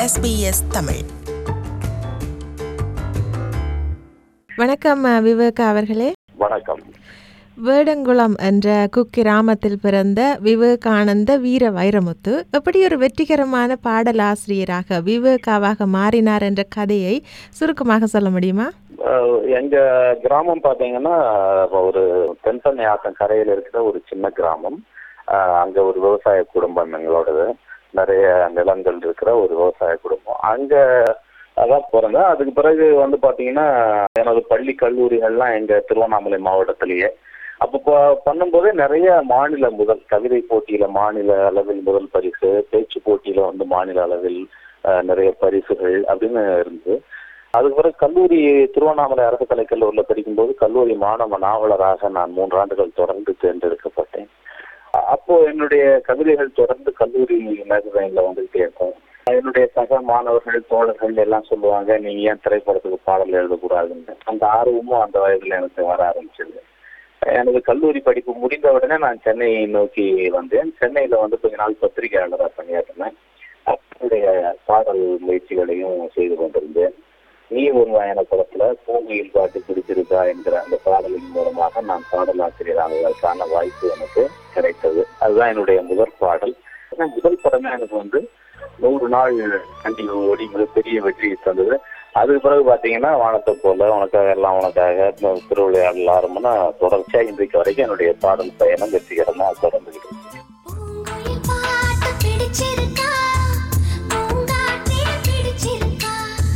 SBS Tamil வணக்கம் அஹ், விவேக் அவர்களே வணக்கம் வேடங்குளம் என்ற குக்கிராமத்தில் பிறந்த விவேகானந்த வீர வைரமுத்து எப்படி ஒரு வெற்றிகரமான பாடலாசிரியராக விவேகாவாக மாறினார் என்ற கதையை சுருக்கமாக சொல்ல முடியுமா அஹ் எங்க கிராமம் பாத்தீங்கன்னா ஒரு தென்பண்ணை ஆத்தம் கரையில இருக்கிற ஒரு சின்ன கிராமம் அஹ் அங்க ஒரு விவசாய குடும்பம் எங்களோடது நிறைய நிலங்கள் இருக்கிற ஒரு விவசாய குடும்பம் அங்க அதான் பிறந்தேன் அதுக்கு பிறகு வந்து பாத்தீங்கன்னா எனது பள்ளி கல்லூரிகள்லாம் எங்க திருவண்ணாமலை மாவட்டத்திலேயே அப்போ ப- பண்ணும்போதே நிறைய மாநில முதல் கவிதை போட்டியில மாநில அளவில் முதல் பரிசு பேச்சு போட்டியில வந்து மாநில அளவில் அஹ், நிறைய பரிசுகள் அப்படின்னு இருந்தது அதுக்கு பிறகு கல்லூரி திருவண்ணாமலை அரசு கலைக்கல்லூரியில் படிக்கும்போது கல்லூரி மாணவ நாவலராக நான் மூன்று ஆண்டுகள் தொடர்ந்து தேர்ந்தெடுக்கப்பட்டேன் அ- அப்போ என்னுடைய கவிதைகள் தொடர்ந்து கல்லூரி மேகசைன்ல வந்துகிட்டே இருக்கும் என்னுடைய சக மாணவர்கள் தோழர்கள் எல்லாம் சொல்லுவாங்க நீங்க ஏன் திரைப்படத்துக்கு பாடல் எழுதக்கூடாதுன்னு அந்த ஆர்வமும் அந்த வயதுல எனக்கு வர ஆரம்பிச்சது எனது கல்லூரி படிப்பு முடிந்த உடனே நான் சென்னையை நோக்கி வந்தேன் சென்னையில வந்து கொஞ்ச நாள் பத்திரிகையாளராக பணியாற்றினேன் என்னுடைய பாடல் முயற்சிகளையும் செய்து கொண்டிருந்தேன் நீ ஒரு வயன படத்துல பூமியில் பாட்டு பிடிச்சிருக்கா என்கிற அந்த பாடலின் மூலமாக நான் பாடலாசிரியராவதற்கான வாய்ப்பு எனக்கு கிடைத்தது அதுதான் என்னுடைய முதல் பாடல் ஆனா முதல் படமே எனக்கு வந்து நூறு நாள் கண்டிப்பா ஓடி மிகப்பெரிய வெற்றியை தந்தது அதுக்கு பிறகு பாத்தீங்கன்னா வானத்தை போல உனக்காக எல்லாம் உனக்காக திருவிளையாடல் ஆரம்பம்னா தொடர்ச்சியா இன்றைக்கு வரைக்கும் என்னுடைய பாடல் பயணம் வெற்றிகரமா தொடர்ந்துகிட்டு இருக்கு. பூங்குயில் பாட்டு பிடிச்சிருக்கா பூங்காற்றே பிடிச்சிருக்கா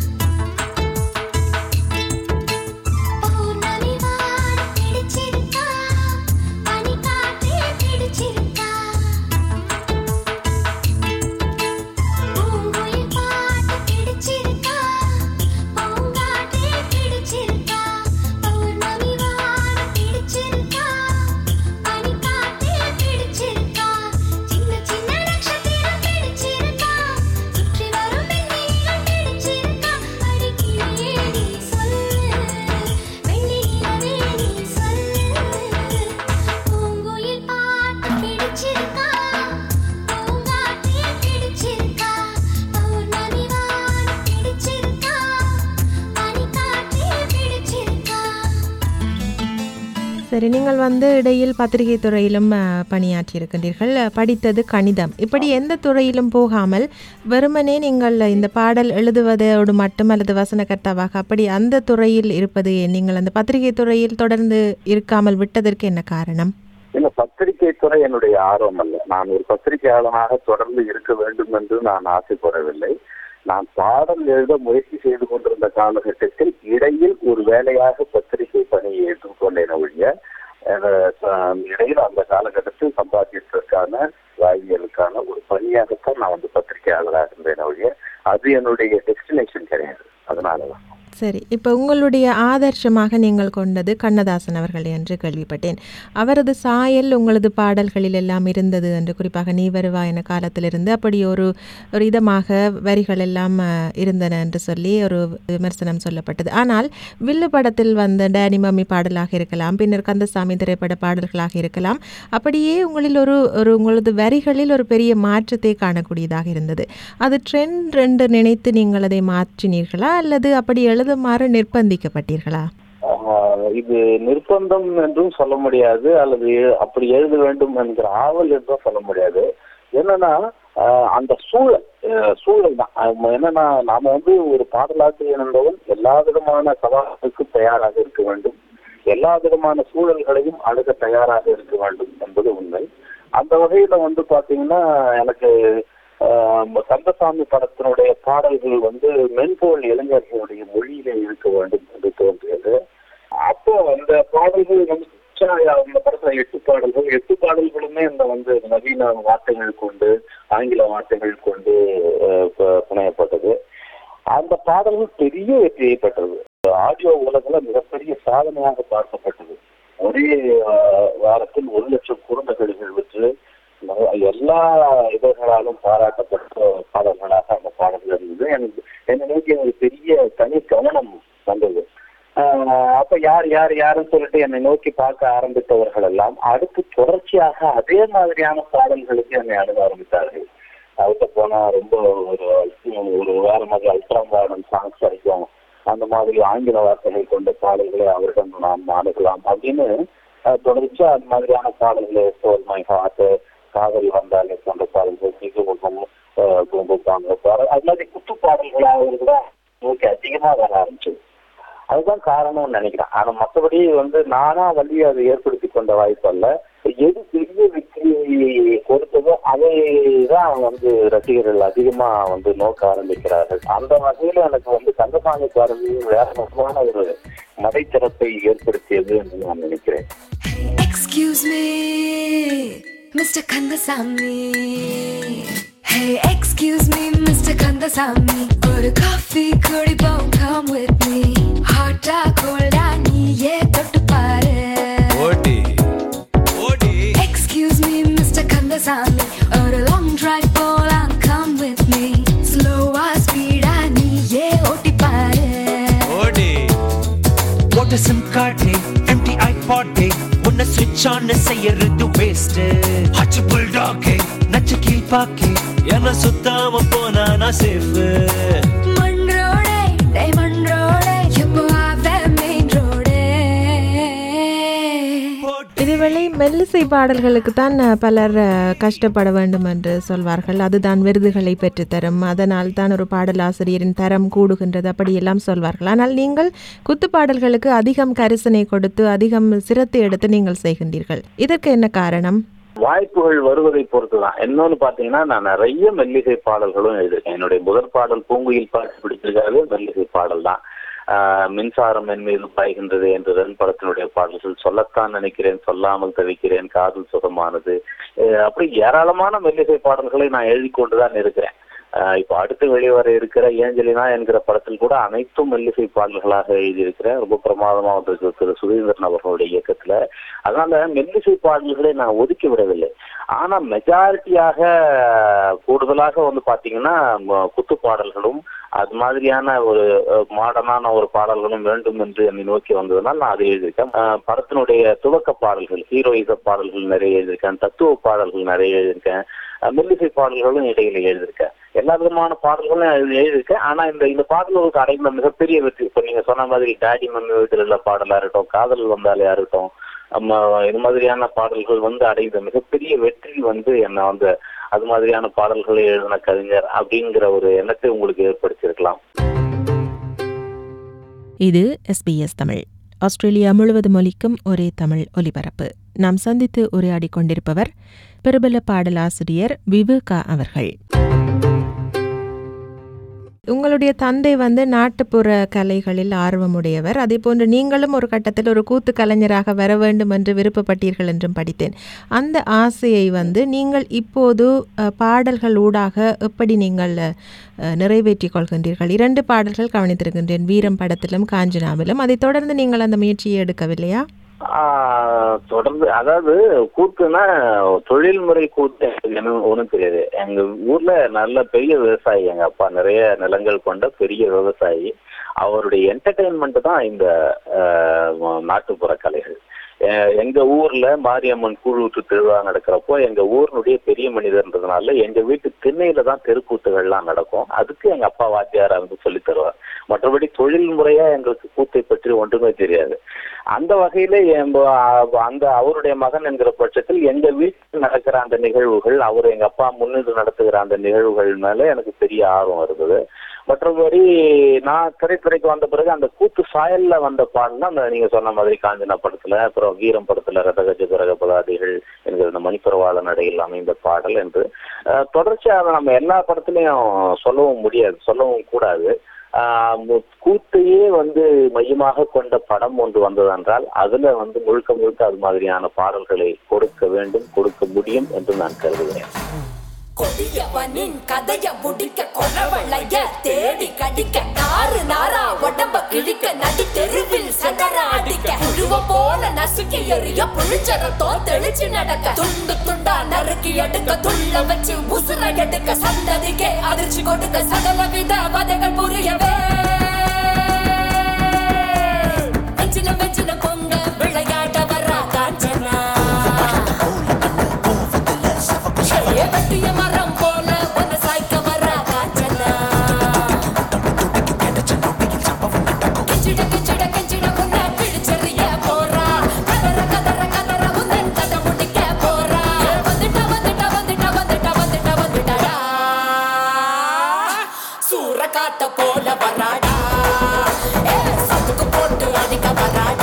பௌர்ணமி வானம் பிடிச்சிருக்கா பனிக்காற்றே பிடிச்சிருக்கா பூங்குயில் பாட்டு பிடிச்சிருக்கா பூங்காற்றே பிடிச்சிருக்கா பௌர்ணமி வானம் பிடிச்சிருக்கா பனிக்காற்றே பிடிச்சிருக்கா சின்ன சின்ன நட்சத்திரம் பிடிச்சிருக்கா சுற்றி வரும் வெண்ணிலா பிடிச்சிருக்கா அடிக்கிறியே நீ சொல்லு வெண்ணிலவே நீ சொல்லு பூங்குயில் பாட்டு பிடிச்சிருக்கா பூங்காற்றே பிடிச்சிருக்கா பௌர்ணமி வானம் பிடிச்சிருக்கா பனிக்காற்றே பிடிச்சிருக்கா சரி நீங்கள் வந்து இடையில் பத்திரிகை துறையிலும் அஹ், பணியாற்றியிருக்கின்றீர்கள் அஹ், படித்தது கணிதம் இப்படி எந்த துறையிலும் போகாமல் வெறுமனே நீங்கள் இந்த பாடல் எழுதுவதோடு மட்டும் அல்லது வசனகர்த்தாவாக அப்படி அந்த துறையில் இருப்பது ஏன்? நீங்கள் அந்த பத்திரிகை துறையில் தொடர்ந்து இருக்காமல் விட்டதற்கு என்ன காரணம் இல்ல பத்திரிகை துறை என்னுடைய ஆர்வம் அல்ல நான் ஒரு பத்திரிகையாளனாக தொடர்ந்து இருக்க வேண்டும் என்று நான் ஆசைப்படவில்லை நான் பாடல் எழுத முயற்சி செய்து கொண்டிருந்த காலகட்டத்தில் இடையில் ஒரு வேலையாக பத்திரிகை பணியை ஏற்றுக்கொண்டேன் ஒழிய அஹ், அஹ், இடையில் அந்த காலகட்டத்தில் சம்பாத்தியத்திற்கான வாழ்வியலுக்கான ஒரு பணியாகத்தான் நான் வந்து பத்திரிகையாளராக இருந்தேன் ஒழிய அது என்னுடைய டெஸ்டினேஷன் கிடையாது அதனாலதான் சரி இப்போ உங்களுடைய ஆதர்சமாக நீங்கள் கொண்டது கண்ணதாசன் அவர்கள் என்று கேள்விப்பட்டேன் அவரது சாயல் உங்களது பாடல்களில் எல்லாம் இருந்தது என்று குறிப்பாக நீ வருவா என காலத்திலிருந்து அப்படி ஒரு ஒரு இதமாக வரிகள் எல்லாம் அஹ், இருந்தன என்று சொல்லி ஒரு விமர்சனம் சொல்லப்பட்டது ஆனால் வில்லு படத்தில் வந்த டேனி மம்மி பாடலாக இருக்கலாம் பின்னர் கந்தசாமி திரைப்பட பாடல்களாக இருக்கலாம் அப்படியே உங்களில் ஒரு ஒரு உங்களது வரிகளில் ஒரு பெரிய மாற்றத்தை காணக்கூடியதாக இருந்தது அது ட்ரெண்ட் என்று நினைத்து நீங்கள் அதை மாற்றினீர்களா அல்லது அப்படி எழுதுமாறு நிர்பந்திக்கப்பட்டீர்களா ஆஹ் இது நிர்பந்தம் என்றும் சொல்ல முடியாது அல்லது எ- அப்படி எழுத வேண்டும் என்கிற ஆவல் என்றும் சொல்ல முடியாது என்னன்னா ஆஹ் அந்த சூழல் ஆஹ் சூழல் தான் ஆஹ் என்னன்னா நாம வந்து ஒரு பாடலாசிரியர் என்பவன் எல்லா விதமான சவால்களுக்கு தயாராக இருக்க வேண்டும் எல்லா விதமான சூழல்களையும் அணுக தயாராக இருக்க வேண்டும் என்பது உண்மை அந்த வகையில வந்து பாத்தீங்கன்னா எனக்கு ஆஹ் கந்தசாமி படத்தினுடைய பாடல்கள் வந்து மென்பொருள் இளைஞர்களுடைய மொழியிலே இருக்க வேண்டும் என்று தோன்றியது அப்போ அந்த பாடல்கள் வந்து உச்சா- அந்த படத்துல எட்டு பாடல்கள் எட்டு பாடல்களுமே இந்த வந்து நவீன வார்த்தைகள் கொண்டு ஆங்கில வார்த்தைகள் கொண்டு ஆஹ் ப- புனையப்பட்டது அந்த பாடல்கள் பெரிய வெற்றியை பெற்றது ஆடியோ உலகில் மிகப்பெரிய சாதனையாக பார்க்கப்பட்டது ஒரே ஆஹ், வாரத்தில் ஒரு லட்சம் குறுந்தகடிகள் விற்று ந- எல்லா இதழ்களாலும் பாராட்டப்பட்ட பாடல்களாக அந்த பாடல்கள் இருந்தது எனக்கு என்னை நோக்கி ஒரு பெரிய தனி கவனம் வந்தது ஆஹ் அப்ப யார் யார் யாருன்னு சொல்லிட்டு என்னை நோக்கி பார்க்க ஆரம்பித்தவர்கள் எல்லாம் அடுத்து தொடர்ச்சியாக அதே மாதிரியான பாடல்களுக்கு என்னை அணுக ஆரம்பித்தார்கள் அவர்கிட்ட போனா ரொம்ப ஒரு ஒரு சாங்ஸ் வரைக்கும் அந்த மாதிரி ஆங்கில வார்த்தைகள் கொண்ட பாடல்களை அவரிடம் நாம் அணுகலாம் அப்படின்னு அஹ், தொடர்ச்சியா அந்த மாதிரியான பாடல்களை சோல் மை ஹார்ட் காதல் வந்தாலே போன்ற பாடல்கள் மிகவும் பூம்புப்பாங்க பாடல் அது மாதிரி குத்து பாடல்களாக கூட நோக்கி அதிகமா வர ஆரம்பிச்சது அதுதான் காரணம்னு நினைக்கிறேன் ஆனா மற்றபடி வந்து நானா வழி அதை ஏற்படுத்தி கொண்ட வாய்ப்பு அல்ல எது பெரிய வெற்றி கொடுத்ததோ அதை தான் வந்து ரசிகர்கள் அதிகமா வந்து நோக்க ஆரம்பிக்கிறார்கள் அந்த வகையில எனக்கு வந்து கந்தசாமி பாரதி வேற முக்கியமான ஒரு மதைத்தரத்தை ஏற்படுத்தியது என்று நான் நினைக்கிறேன் Excuse me, Mr. Kandasamy. Hey, excuse me, Mr. Kandasamy. ஒரு காஃபி குடிப்போம் come with me. Hot ஆ cold ஆ நீயே தொட்டு பாரு. ஓடி ஓடி Excuse me, Mr. Kandasamy. ஒரு long drive போலாம் come with me. Slow ah speed ஆ நீயே ஓட்டி பாரு. ஓடி ஓட்ட சிம் கார்டு எம்டி ஐபாட் உன்னை ஸ்விட்ச் ஆன் செய்யறது வேஸ்ட் ஹச்சு புல்டாக் நச்சு கீழ்பாக்கு என்ன சுத்தாம போனா நான் சேஃப் மண் ரோடே, டேய் மண் ரோடே, எப்போ ஆவே main ரோடே? இதுவேளை மெல்லிசை பாடல்களுக்கு தான் பலர் அஹ், கஷ்டப்பட வேண்டும் என்று சொல்வார்கள் அதுதான் விருதுகளை பெற்றுத்தரும் அதனால் தான் ஒரு பாடலாசிரியரின் தரம் கூடுகின்றது அப்படியெல்லாம் சொல்வார்கள் ஆனால் நீங்கள் குத்து பாடல்களுக்கு அதிகம் கரிசனை கொடுத்து அதிகம் சிரத்தை எடுத்து நீங்கள் செய்கின்றீர்கள் இதற்கு என்ன காரணம் வாய்ப்புகள் வருவதை பொறுத்துதான் இன்னொன்னு பாத்தீங்கன்னா நான் நிறைய மெல்லிசை பாடல்களும் எழுதியிருக்கேன் என்னுடைய முதல் பாடல் பூங்குயில் பாட்டு பிடிச்சிருக்காது மெல்லிசை பாடல் தான் ஆஹ் மின்சாரம் என் மீது பாய்கின்றது என்று ரன் படத்தினுடைய பாடல்கள் சொல்லத்தான் நினைக்கிறேன் சொல்லாமல் தவிக்கிறேன் காதல் சுகமானது அஹ் அப்படி ஏராளமான மெல்லிசை பாடல்களை நான் எழுதி கொண்டுதான் இருக்கிறேன் ஆஹ் இப்போ அடுத்து வெளிவர இருக்கிற ஏஞ்சலினா என்கிற படத்தில் கூட அனைத்தும் மெல்லிசை பாடல்களாக எழுதியிருக்கிறேன் ரொம்ப பிரமாதமா வந்திருக்கு திரு சுதீந்திரன் அவர்களுடைய இயக்கத்துல அதனால மெல்லிசை பாடல்களை நான் ஒதுக்கி விடவில்லை ஆனா மெஜாரிட்டியாக கூடுதலாக வந்து பாத்தீங்கன்னா ம- குத்து பாடல்களும் அது மாதிரியான ஒரு மாடர்னான ஒரு பாடல்களும் வேண்டும் என்று என்னை நோக்கி வந்ததுனால் நான் அதை எழுதியிருக்கேன் அஹ் படத்தினுடைய துவக்க பாடல்கள் ஹீரோயிச பாடல்கள் நிறைய எழுதியிருக்கேன் தத்துவ பாடல்கள் நிறைய எழுதியிருக்கேன் அஹ் மெல்லிசை பாடல்களும் இடையில எழுதியிருக்கேன் எல்லா விதமான பாடல்களும் எழுதி- எழுதியிருக்கேன் ஆனா இந்த இந்த பாடல்களுக்கு அடைந்த மிகப்பெரிய வெற்றி இப்ப நீங்க சொன்ன மாதிரி டாடி மம்மி வீட்டில் உள்ள பாடலா இருக்கட்டும் காதல் வந்தாலே இருக்கட்டும் நம்ம இது மாதிரியான பாடல்கள் வந்து அடைந்த மிகப்பெரிய வெற்றி வந்து என்ன வந்து அது மாதிரியான பாடல்களை எழுதின கவிஞர் அப்படிங்கிற ஒரு எண்ணத்தை உங்களுக்கு ஏற்படுத்தியிருக்கலாம் இது எஸ்பிஎஸ் தமிழ் ஆஸ்திரேலியா முழுவதும் ஒலிக்கும் ஒரே தமிழ் ஒலிபரப்பு நாம் சந்தித்து உரையாடிக் கொண்டிருப்பவர் பிரபல பாடலாசிரியர் விவேகா அவர்கள் உங்களுடைய தந்தை வந்து நாட்டுப்புற கலைகளில் ஆர்வமுடையவர் அதே போன்று நீங்களும் ஒரு கட்டத்தில் ஒரு கூத்து கலைஞராக வர வேண்டும் என்று விருப்பப்பட்டீர்கள் என்றும் படித்தேன் அந்த ஆசையை வந்து நீங்கள் இப்போது அஹ், பாடல்கள் ஊடாக எப்படி நீங்கள் அஹ், நிறைவேற்றிக் கொள்கின்றீர்கள் இரண்டு பாடல்கள் கவனித்திருக்கின்றேன் வீரம் படத்திலும் காஞ்சனாவிலும் அதைத் தொடர்ந்து நீங்கள் அந்த முயற்சியை எடுக்கவில்லையா ஆஹ் தொடர்ந்து அதாவது கூத்துனா தொழில்முறை கூத்து எனக்கு என்ன ஒன்றும் தெரியாது எங்க ஊர்ல நல்ல பெரிய விவசாயி எங்க அப்பா நிறைய நிலங்கள் கொண்ட பெரிய விவசாயி அவருடைய என்டர்டெயின்மெண்ட் தான் இந்த ஆஹ், நாட்டுப்புற கலைகள் அஹ் எங்க ஊர்ல மாரியம்மன் கூழூற்று திருவிழா நடக்கிறப்போ எங்க ஊர்னுடைய பெரிய மனிதர்ன்றதுனால எங்க வீட்டு திண்ணையில தான் தெருக்கூத்துகள்லாம் நடக்கும் அதுக்கு எங்க அப்பா வாத்தியாரா வந்து சொல்லி தருவார் மற்றபடி தொழில் முறையா எங்களுக்கு கூத்தை பற்றி ஒன்றுமே தெரியாது அந்த வகையில எம்ப- அ- அந்த அவருடைய மகன் என்கிற பட்சத்தில் எங்க வீட்டில் நடக்கிற அந்த நிகழ்வுகள் அவர் எங்க அப்பா முன்னின்று நடத்துகிற அந்த நிகழ்வுகள் மேல எனக்கு பெரிய ஆர்வம் இருந்தது மற்றபடி நான் திரைத்துறைக்கு வந்த பிறகு அந்த கூத்து சாயல்ல வந்த பாடல் அந்த நீங்க சொன்ன மாதிரி காஞ்சனா படத்துல அப்புறம் வீரம் படத்துல ரதகஜ கரக பதாதிகள் என்கிற இந்த மணிப்பரவாள நடையில் அமைந்த பாடல் என்று அஹ், தொடர்ச்சியா அதை நம்ம எல்லா படத்துலயும் சொல்லவும் முடியாது சொல்லவும் கூடாது ஆஹ் மு- கூத்தையே வந்து மையமாக கொண்ட படம் ஒன்று வந்ததென்றால் அதுல வந்து முழுக்க முழுக்க அது மாதிரியான பாடல்களை கொடுக்க வேண்டும் கொடுக்க முடியும் என்று நான் கருதுகிறேன் கொடியவனின் கதைய முடிக்க கொலவளைய தேடி கடிக்க நாறு நாரா உடம்ப கிழிக்க நடி தெருவில் சதற அடிக்க புழுவ போல நசுக்கி எறிய புழிச்சரத்தோ தெளிச்சு நடக்க துண்டு துண்டா நறுக்கி எடுக்க துள்ள வச்சு உசுர எடுக்க சந்ததிக்கே அதிர்ச்சி கொடுக்க சகல வித வதைகள் புரியவே வெஞ்சின வெஞ்சின பொங்க விளையாட வர்றா காஞ்சனா ஏ வெட்டிய மரம் போல உன்னை சாய்க்க வர்றா காஞ்சனா காத்த போல வராடா ஏ, சத்துக்கு போட்டு அடிக்க வராடா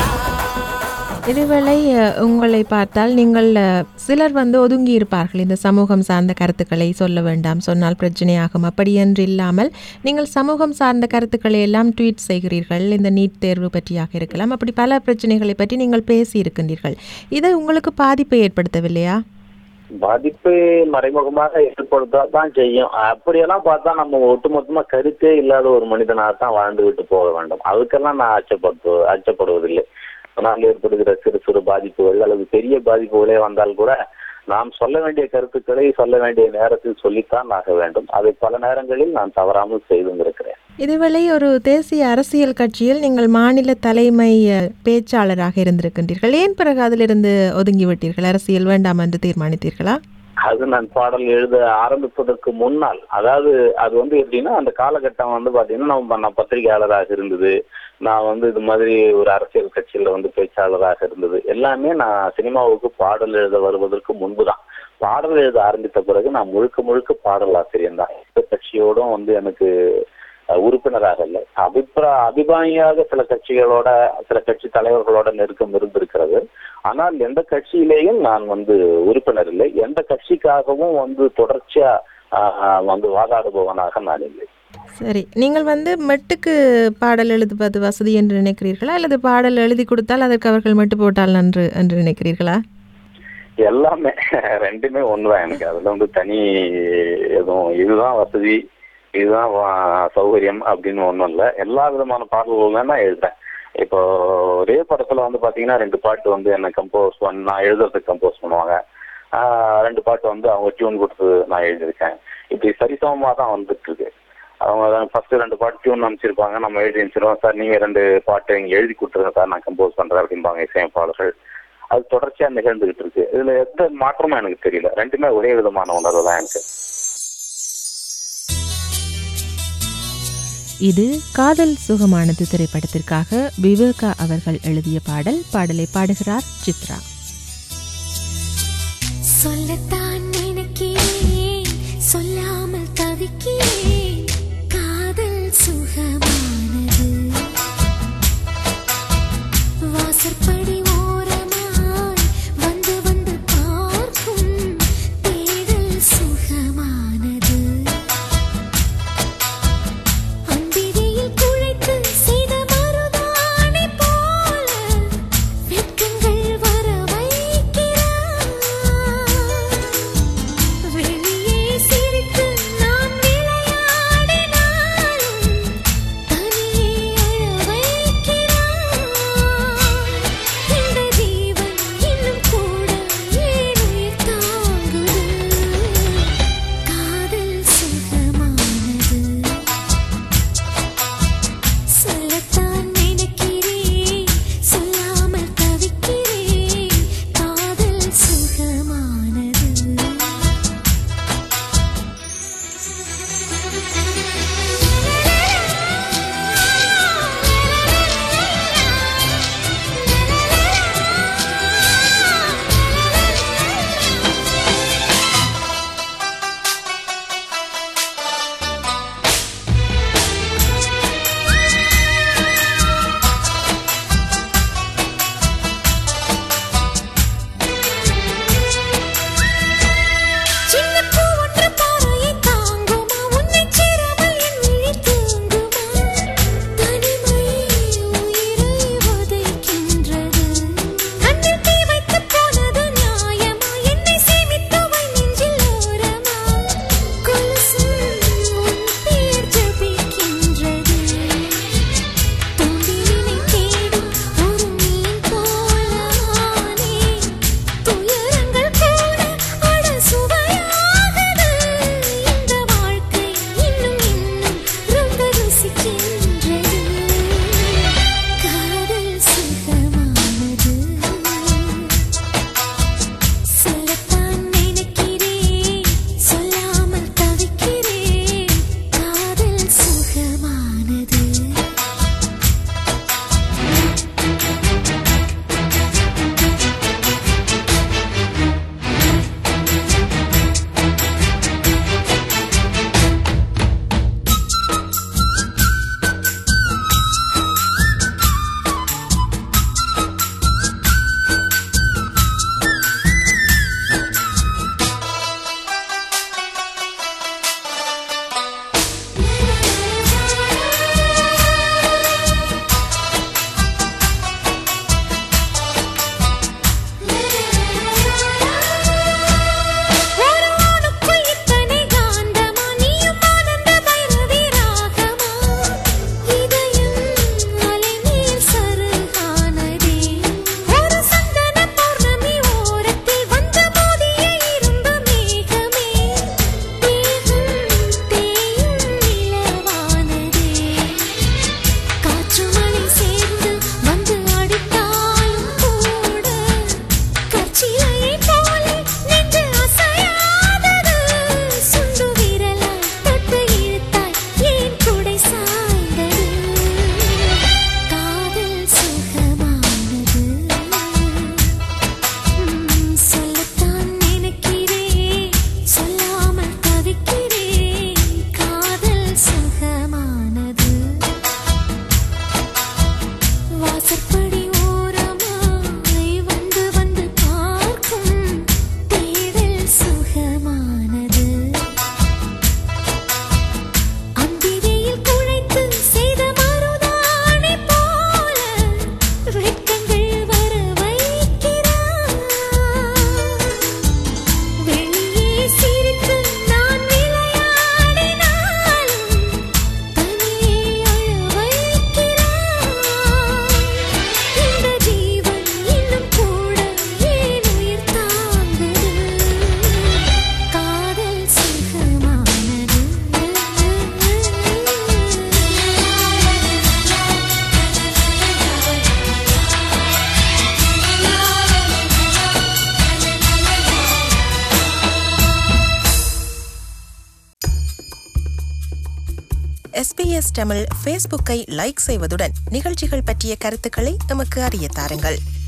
இதுவேளை அஹ், உங்களை பார்த்தால் நீங்கள் அஹ், சிலர் வந்து ஒதுங்கி இருப்பார்கள் இந்த சமூகம் சார்ந்த கருத்துக்களை சொல்ல வேண்டாம் சொன்னால் பிரச்சனையாகும் அப்படி என்று இல்லாமல் நீங்கள் சமூகம் சார்ந்த கருத்துக்களை எல்லாம் ட்வீட் செய்கிறீர்கள் இந்த நீட் தேர்வு பற்றியாக இருக்கலாம் அப்படி பல பிரச்சனைகளை பற்றி நீங்கள் பேசி இருக்கின்றீர்கள் இது உங்களுக்கு பாதிப்பை ஏற்படுத்தவில்லையா பாதிப்பு மறைமுகமாக ஏற்படுத்தா தான் செய்யும் அப்படியெல்லாம் பார்த்தா நம்ம ஒட்டுமொத்தமா கருத்தே இல்லாத ஒரு மனிதனாக தான் வாழ்ந்து விட்டு போக வேண்டும் அதுக்கெல்லாம் நான் அச்சப்பட்டு அச்சப்படுவதில்லை அதனால் ஏற்படுகிற சிறு சிறு பாதிப்புகள் அல்லது பெரிய பாதிப்புகளே வந்தால் கூட நாம் சொல்ல வேண்டிய கருத்துக்களை சொல்ல வேண்டிய நேரத்தில் சொல்லித்தான் ஆக வேண்டும் அதை பல நேரங்களில் நான் தவறாமல் செய்தும் இருக்கிறேன் இதுவேளை ஒரு தேசிய அரசியல் கட்சியில் நீங்கள் மாநில தலைமை அஹ், பேச்சாளராக இருந்திருக்கின்றீர்கள் ஏன் பிறகு அதிலிருந்து ஒதுங்கி விட்டீர்கள் அரசியல் வேண்டாம் என்று தீர்மானித்தீர்களா அது நான் பாடல் எழுத ஆரம்பிப்பதற்கு முன்னால் அதாவது அது வந்து எப்படின்னா அந்த காலகட்டம் வந்து பாத்தீங்கன்னா நம்ம நான் பத்திரிகையாளராக இருந்தது நான் வந்து இது மாதிரி ஒரு அரசியல் கட்சியில வந்து பேச்சாளராக இருந்தது எல்லாமே நான் சினிமாவுக்கு பாடல் எழுத வருவதற்கு முன்புதான் பாடல் எழுத ஆரம்பித்த பிறகு நான் முழுக்க முழுக்க பாடல் ஆசிரியர் தான் எந்த கட்சியோடும் வந்து எனக்கு அஹ், உறுப்பினராக இல்லை அபிப்ரா அபிமானியாக சில கட்சிகளோட சில கட்சி தலைவர்களோட நெருக்கம் இருந்திருக்கிறது ஆனால் எந்த கட்சியிலேயும் நான் வந்து உறுப்பினர் இல்லை எந்த கட்சிக்காகவும் வந்து தொடர்ச்சியா ஆஹ், ஆஹ், வந்து வாதாடுபவனாக நான் இல்லை சரி நீங்கள் வந்து மெட்டுக்கு பாடல் எழுதுவது வசதி என்று நினைக்கிறீர்களா அல்லது பாடல் எழுதி கொடுத்தால் அதற்கு அவர்கள் மெட்டு போட்டால் நன்று என்று நினைக்கிறீர்களா எல்லாமே ரெண்டுமே ஒண்ணுதான் எனக்கு அதுல வந்து தனி எதுவும் இதுதான் வசதி இதுதான் வா- சௌகரியம் அப்படின்னு ஒண்ணும் இல்லை எல்லா விதமான பாடல்களும் தான் நான் எழுதுறேன் இப்போ ஒரே படத்துல வந்து பாத்தீங்கன்னா ரெண்டு பாட்டு வந்து என்ன கம்போஸ் பண்ண நான் எழுதுறதுக்கு கம்போஸ் பண்ணுவாங்க ஆஹ் ரெண்டு பாட்டு வந்து அவங்க டியூன் கொடுத்து நான் எழுதியிருக்கேன் இப்படி சரிசமமா தான் வந்துட்டு இருக்கு அவங்க ஃபர்ஸ்ட் ரெண்டு பாட்டு டியூன் அனுப்பிச்சிருப்பாங்க நம்ம எழுதி அனுப்பிச்சிருவோம் சார் நீங்க ரெண்டு பாட்டு இங்க எழுதி கொடுத்துருங்க சார் நான் கம்போஸ் பண்றேன் அப்படிம்பாங்க இசையமைப்பாளர்கள் அது தொடர்ச்சியா நிகழ்ந்துகிட்டு இருக்கு இதுல எந்த மாற்றமும் எனக்கு தெரியல ரெண்டுமே ஒரே விதமான உணர்வு தான் எனக்கு இது காதல் சுகமானது திரைப்படத்திற்காக விவேகா அவர்கள் எழுதிய பாடல் பாடலை பாடுகிறார் சித்ரா சொல்லத்தான் நினைக்கிறேன் சொல்லாமல் தவிக்கிறேன் காதல் சுகமானது வாசற்படி ஓரமாய் வந்து வந்து பார்க்கும் தேடல் சுகமானது அந்திரியில் குழைத்து செய்த மருதாணி போல வெட்கங்கள் வர வைக்கிறார் வெளியே சிரித்து நான் விளையாட எஸ்பிஎஸ் தமிழ் ஃபேஸ்புக்கை லைக் செய்வதுடன் நிகழ்ச்சிகள் பற்றிய கருத்துக்களை எமக்கு அறிய தாருங்கள்